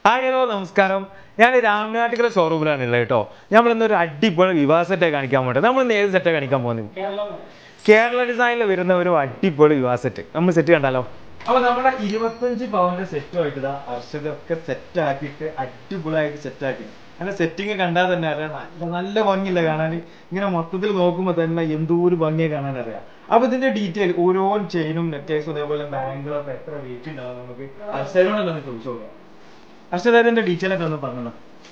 Hi hello നമസ്കാരം ഞാൻ രാമനാട്ടിക്കര ഷോറൂമിലാണ് ഉള്ളത് കേട്ടോ നമ്മൾ ഇന്നൊരു അടിപൊളി വിവാഹ സെറ്റ് കാണിക്കാൻ പോട്ടെ നമ്മൾ ഇന്ന് ഏത് സെറ്റാണ് കാണിക്കാൻ പോകുന്നത് കേരള ഡിസൈനിൽ വരുന്ന ഒരു അടിപൊളി വിവാഹ സെറ്റ് നമ്മൾ സെറ്റ് കണ്ടാലോ അപ്പൊ നമ്മുടെ ഇരുപത്തഞ്ച് പവന്റെ സെറ്റുമായിട്ട് ഇതാ അർഷതൊക്കെ സെറ്റ് ആക്കിയിട്ട് അടിപൊളിയായിട്ട് സെറ്റ് ആക്കി അങ്ങനെ സെറ്റിങ് കണ്ടാൽ തന്നെ അറിയാം നല്ല നല്ല ഭംഗിയില്ല കാണാൻ ഇങ്ങനെ മൊത്തത്തിൽ നോക്കുമ്പോൾ തന്നെ എന്തോ ഒരു ഭംഗിയെ കാണാൻ അറിയാം അപ്പൊ ഇതിന്റെ ഡീറ്റെയിൽ ഓരോ ചെയിനും നെറ്റേഴ്സും അതേപോലെ ബാങ്കുകളൊക്കെ എത്ര വെയിറ്റ് ഉണ്ടാവും നമുക്ക് അർഷനോടല്ലോ ചോദിച്ചു നോക്കാം അർഷദാരിന്റെ ഡീറ്റെയിൽ ഒക്കെ ഒന്ന് പറഞ്ഞു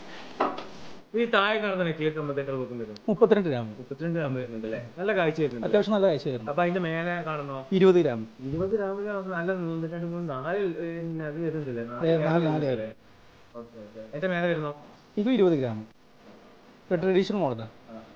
ഈ താഴെ കാണുന്ന നെക്ലേസ് നമ്മളെത്ര തൂക്കം വരും മുപ്പത്തിരണ്ട് ഗ്രാം മുപ്പത്തിരണ്ട് ഗ്രാം വരുന്നുണ്ട് അല്ലേ നല്ല കാഴ്ച വരുന്നുണ്ട് അത്യാവശ്യം നല്ല കാഴ്ച വരുന്നു അപ്പൊ അതിന്റെ മേലെ കാണുന്നോ ഇരുപത് ഗ്രാം ഇരുപത് ഗ്രാമിൽ നല്ല ഒന്ന് രണ്ട് മൂന്ന് നാല് ഏഹ് അത് വരുന്നില്ലേ ഏ, നാല് നാല് വരെ ഓക്കെ ഓക്കെ എന്റെ മേലെ വരുന്നോ ഇത് ഇരുപത് ഗ്രാം ട്രഡീഷണൽ മോഡലാണ്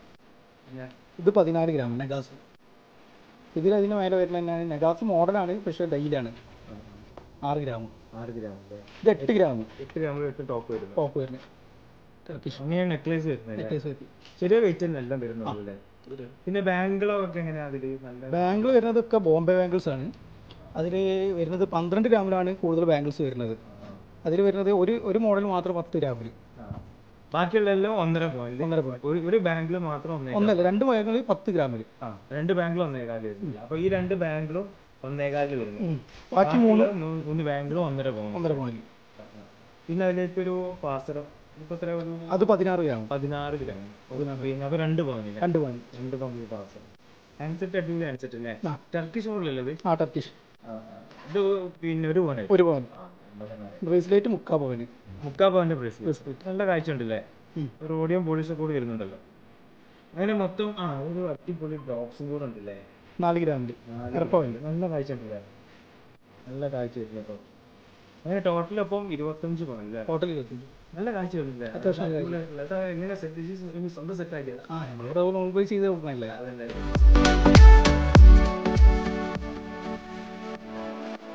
ഇത് പതിനാല് ഗ്രാം നെഗാസ് ഇതിൽ അതിന് മേലെ വരുന്ന തന്നെയാണ് നെഗാസ് മോഡലാണ് പക്ഷേ ഡെയിലാണ് ആറ് ഗ്രാം ആറ് ഗ്രാം അല്ലേ ഇത് എട്ട് ഗ്രാം എട്ട് ഗ്രാമിൽ എട്ട് ടോപ്പ് വരുന്നു ടോപ്പ് വരുന്നത് ടർക്കിഷ് അങ്ങനെയാണ് നെക്ലേസ് വരുന്നത് നെക്ലേസ് വരുന്നത് ചെറിയ വെയിറ്റ് തന്നെ എല്ലാം വരുന്നുള്ളൂ അല്ലേ പിന്നെ ബാങ്കുകളൊക്കെ എങ്ങനെയാ അതില് നല്ല ബാംഗിൾ വരുന്നതൊക്കെ ബോംബെ ബാംഗിൾസ് ആണ് അതിൽ വരുന്നത് പന്ത്രണ്ട് ഗ്രാമിലാണ് കൂടുതൽ ബാംഗിൾസ് വരുന്നത് അതിൽ വരുന്നത് ഒരു ഒരു മോഡൽ മാത്രം പത്ത് ഗ്രാമിൽ ആ. ബാക്കിയുള്ള എല്ലാം ഒന്നര പോയിന്റ് ഒന്നര point. ഒരു ഒരു ബാങ്കിൽ മാത്രം ഒന്നേ ഒന്നല്ല രണ്ട് ബാംഗിൾ പത്ത് ഗ്രാമിൽ ആ രണ്ട് ബാങ്കിലും ഒന്നേകാല് വരുന്നില്ല അപ്പൊ ഈ രണ്ട് ബാങ്കിലും ഒന്നേകാല് വരുന്നു ബാക്കി മൂന്ന് ബാക്കിയുള്ള മൂന്ന് ബാങ്കിലും ഒന്നര പോകും ഒന്നര പോയിന്റ് പിന്നെ അതിലേക്ക് ഒരു പാസരം ഇപ്പൊ എത്ര ഒരു അത് പതിനാറ് ഗ്രാം പതിനാറ് ഗ്രാം പിന്നെ അപ്പൊ രണ്ട് പോകുന്നില്ല രണ്ട് പോയിന്റ് രണ്ട് പങ്ക് പാസരം ഹാൻഡ്സെറ്റ് അടിപൊളി ഹാൻഡ്സെറ്റ് അല്ലേ ആ. ടർക്കിഷ് മോഡലല്ലേ ഇത് ആ ടർക്കിഷ് ഇത് പിന്നെ ഒരു പോനെ ഒരു പവൻ ബ്രേസ്ലെറ്റ് മുക്കാ പവന് മുക്കാ പവന്റെ പ്രൈസ് നല്ല കാഴ്ച ഉണ്ടല്ലേ ഉം. ഒരു ഓഡിയം പോളിഷ് കൂടി വരുന്നുണ്ടല്ലോ അങ്ങനെ മൊത്തം ആ ഒരു അടിപൊളി ഡ്രോപ്സും കൂടെ ഉണ്ടല്ലേ നാല് ഗ്രാമിൽ അര പവന് നല്ല കാഴ്ച ഉണ്ടല്ലേ നല്ല കാഴ്ച വരുന്നു കേട്ടോ അങ്ങനെ ടോട്ടൽ അപ്പം ഇരുപത്തഞ്ച് പവൻ അല്ലേ ഹോട്ടലിൽ എത്തിച്ചു നല്ല കാഴ്ച വരുന്നില്ലേ അത്യാവശ്യം നല്ല അടിപൊളി ആയിട്ടുള്ള. ഇതാ എങ്ങനെ സെറ്റ് സ്വന്തം സെറ്റ് ആക്കിയത് ആ നമ്മളിവിടെ നോർമൽ ചെയ്ത് കൊടുക്കണല്ലേ അതല്ലേ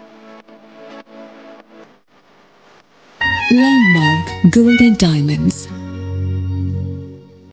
Landmark Gold and Diamonds,